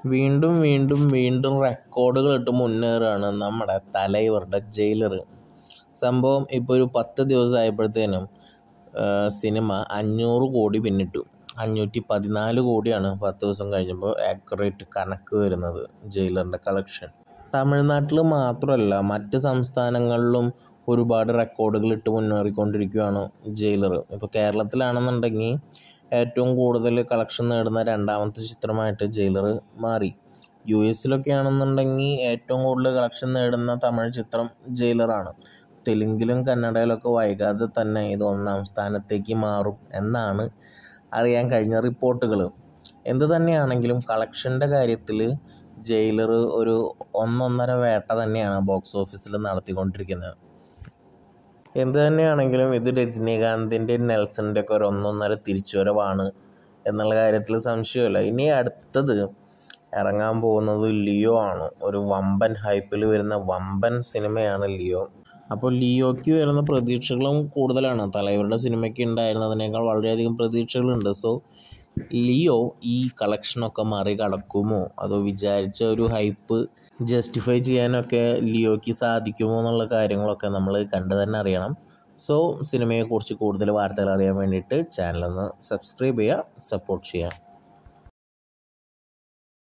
വീണ്ടും വീണ്ടും വീണ്ടും റെക്കോർഡുകൾ ഇട്ട് മുന്നേറുകയാണ് നമ്മുടെ തലൈവറുടെ ജയിലർ സംഭവം ഇപ്പോൾ ഒരു പത്ത് ദിവസമായപ്പോഴത്തേനും സിനിമ അഞ്ഞൂറ് കോടി പിന്നിട്ടു അഞ്ഞൂറ്റി പതിനാല് കോടിയാണ് പത്ത് ദിവസം കഴിഞ്ഞപ്പോൾ ആക്യുറേറ്റ് കണക്ക് വരുന്നത് ജയിലറിൻ്റെ കളക്ഷൻ തമിഴ്നാട്ടിൽ മാത്രമല്ല മറ്റ് സംസ്ഥാനങ്ങളിലും ഒരുപാട് റെക്കോർഡുകൾ ഇട്ട് മുന്നേറിക്കൊണ്ടിരിക്കുകയാണ് ജയിലർ ഇപ്പോൾ കേരളത്തിലാണെന്നുണ്ടെങ്കിൽ ഏറ്റവും കൂടുതൽ കളക്ഷൻ നേടുന്ന രണ്ടാമത്തെ ചിത്രമായിട്ട് ജയിലർ മാറി യു എസിലൊക്കെ ആണെന്നുണ്ടെങ്കിൽ ഏറ്റവും കൂടുതൽ കളക്ഷൻ നേടുന്ന തമിഴ് ചിത്രം ജയിലറാണ് തെലുങ്കിലും കന്നഡയിലൊക്കെ വൈകാതെ തന്നെ ഇത് ഒന്നാം സ്ഥാനത്തേക്ക് മാറും എന്നാണ് അറിയാൻ കഴിഞ്ഞ റിപ്പോർട്ടുകൾ എന്ത് തന്നെയാണെങ്കിലും കളക്ഷൻ്റെ കാര്യത്തിൽ ജയിലർ ഒരു ഒന്നൊന്നര വേട്ട തന്നെയാണ് ബോക്സ് ഓഫീസിൽ നടത്തിക്കൊണ്ടിരിക്കുന്നത് എന്ത് തന്നെയാണെങ്കിലും ഇത് രജനീകാന്തിൻ്റെ നെൽസൻ്റെ ഒക്കെ ഒരു ഒന്നൊന്നര തിരിച്ചുവരവാണ് എന്നുള്ള കാര്യത്തിൽ സംശയമില്ല ഇനി അടുത്തത് ഇറങ്ങാൻ പോകുന്നത് ലിയോ ആണ് ഒരു വമ്പൻ ഹൈപ്പിൽ വരുന്ന വമ്പൻ സിനിമയാണ് ലിയോ അപ്പോൾ ലിയോയ്ക്ക് വരുന്ന പ്രതീക്ഷകളും കൂടുതലാണ് തലവരുടെ സിനിമയ്ക്ക് ഉണ്ടായിരുന്നതിനേക്കാൾ വളരെയധികം പ്രതീക്ഷകളുണ്ട് സോ ലിയോ ഈ കളക്ഷനൊക്കെ മറികടക്കുമോ അതോ വിചാരിച്ച ഒരു ഹൈപ്പ് ജസ്റ്റിഫൈ ചെയ്യാനൊക്കെ ലിയോയ്ക്ക് സാധിക്കുമോ എന്നുള്ള കാര്യങ്ങളൊക്കെ നമ്മൾ കണ്ടു തന്നെ അറിയണം സോ സിനിമയെക്കുറിച്ച് കൂടുതൽ വാർത്തകൾ അറിയാൻ വേണ്ടിയിട്ട് ചാനലൊന്ന് സബ്സ്ക്രൈബ് ചെയ്യുക സപ്പോർട്ട് ചെയ്യുക